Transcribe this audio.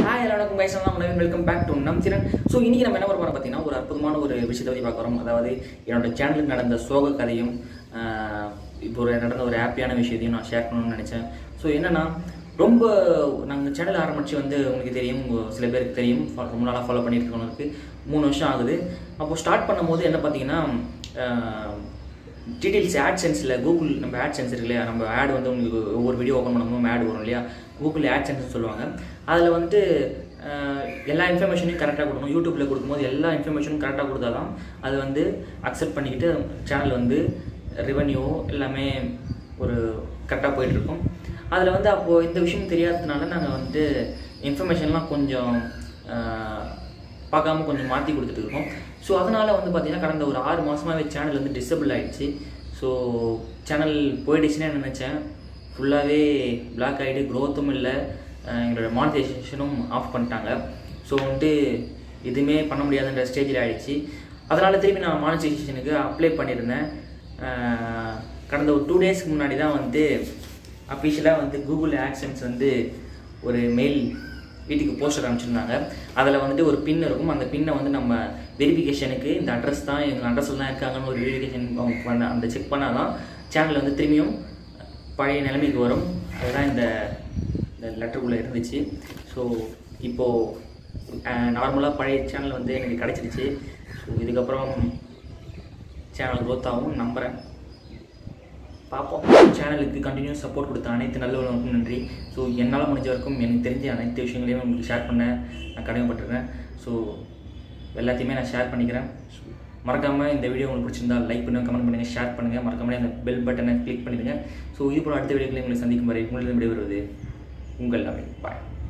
hi எல்லாருக்கும் guys நான் Naveen welcome back to நம் சிரன் ஸோ இன்றைக்கி நம்ம என்ன பண்ண போகிறோம் பார்த்தீங்கன்னா ஒரு அற்புதமான ஒரு விஷயத்தை பற்றி பார்க்க போகிறோம் அதாவது என்னோட சேனலுக்கு நடந்த சோக கதையும் ஆஹ், இப்போ ஒரு நடந்த ஒரு ஹாப்பியான விஷயத்தையும் நான் ஷேர் பண்ணணும்னு நினச்சேன் ஸோ என்னென்னா ரொம்ப நாங்கள் சேனல் ஆரம்பித்து வந்து உங்களுக்கு தெரியும் உங்க சில பேருக்கு தெரியும் fo- ரொம்ப நாளாக ஃபாலோ பண்ணிட்டு இருக்கவங்களுக்கு மூணு வருஷம் ஆகுது அப்போ ஸ்டார்ட் பண்ணும்போது என்ன பார்த்தீங்கன்னா டீட்டெயில்ஸ் ஆட் சென்ஸில் கூகுள் நம்ம ஆட் சென்ஸ் இருக்கு இல்லையா நம்ம ஆட் வந்து உங்களுக்கு ஒவ்வொரு வீடியோ ஓப்பன் பண்ணும்போது ஆட் வரும் இல்லையா கூகுள் ஆட் சென்ஸ் சொல்லுவாங்க அதில் வந்துட்டு அஹ், எல்லா இன்ஃபர்மேஷனையும் கரெக்டாக கொடுக்கணும் யூடியூப்பில் கொடுக்கும்போது எல்லா இன்ஃபர்மேஷனும் கரெக்டாக கொடுத்தா தான் அது வந்து அக்செப்ட் பண்ணிக்கிட்டு சேனல் வந்து ரெவன்யூ எல்லாமே ஒரு கரெக்டாக போயிட்டுருக்கும் அதில் வந்து அப்போது இந்த விஷயம் தெரியாததுனால நாங்கள் வந்துட்டு இன்ஃபர்மேஷன்லாம் கொஞ்சம் அஹ், பார்க்காம கொஞ்சம் மாற்றி கொடுத்துட்டு இருக்கோம் ஸோ அதனால் வந்து பார்த்திங்கன்னா கடந்த ஒரு ஆறு மாதமாகவே சேனல் வந்து டிசபிள் ஆயிடுச்சு ஸோ சேனல் போயிடுச்சுன்னு நினச்சேன் ஃபுல்லாகவே பிளாக் ஆகிட்டு க்ரோத்தும் இல்லை அஹ் எங்களோட மானிட்டைசேஷனும் ஆஃப் பண்ணிட்டாங்க ஸோ வந்துட்டு எதுவுமே பண்ண முடியாதுன்ற ஸ்டேஜில் ஆயிடுச்சு அதனால் திருப்பி நான் மானிட்டைசேஷனுக்கு அப்ளை பண்ணியிருந்தேன் அஹ் கடந்த ஒரு டூ டேஸ்க்கு முன்னாடி தான் வந்து அஃபிஷியலாக வந்து கூகுள் ஆக்ஷன்ஸ் வந்து ஒரு மெயில் வீட்டுக்கு போஸ்டர் அனுப்பிச்சிருந்தாங்க அதில் வந்துட்டு ஒரு பின் இருக்கும் அந்த பின்னை வந்து நம்ம வெரிஃபிகேஷனுக்கு இந்த அட்ரஸ் தான் எங்கள் அட்ரஸில் தான் இருக்காங்கன்னு ஒரு வெரிஃபிகேஷன் அவங்க பண்ண அந்த செக் பண்ணால் தான் சேனல் வந்து திரும்பியும் பழைய நிலைமைக்கு வரும் அதுதான் இந்த இந்த லெட்டருக்குள்ளே இருந்துச்சு ஸோ இப்போது நார்மலாக பழைய சேனல் வந்து எனக்கு கிடச்சிருச்சு ஸோ இதுக்கப்புறம் சேனல் growth ஆகும் நம்புகிறேன் பார்ப்போம் சேனலுக்கு கண்டினியூஸ் சப்போர்ட் கொடுத்த அனைத்து நல்லவர்களுக்கும் நன்றி ஸோ என்னால் முடிஞ்ச வரைக்கும் எனக்கு தெரிஞ்ச அனைத்து விஷயங்களையும் உங்களுக்கு ஷேர் பண்ண நான் கடமைப்பட்டிருக்கேன் ஸோ எல்லாத்தையுமே நான் ஷேர் பண்ணிக்கிறேன் மறக்காமல் இந்த வீடியோ உங்களுக்கு பிடிச்சிருந்தா லைக் பண்ணுங்கள் கமெண்ட் பண்ணுங்கள் ஷேர் பண்ணுங்கள் மறக்காம அந்த பெல் பட்டனை கிளிக் பண்ணிடுங்க ஸோ இது போல அடுத்த வீடியோக்களை உங்களை சந்திக்கும் வரை உங்களிடம் விடைபெறுவது உங்கள் நவீன் பாய்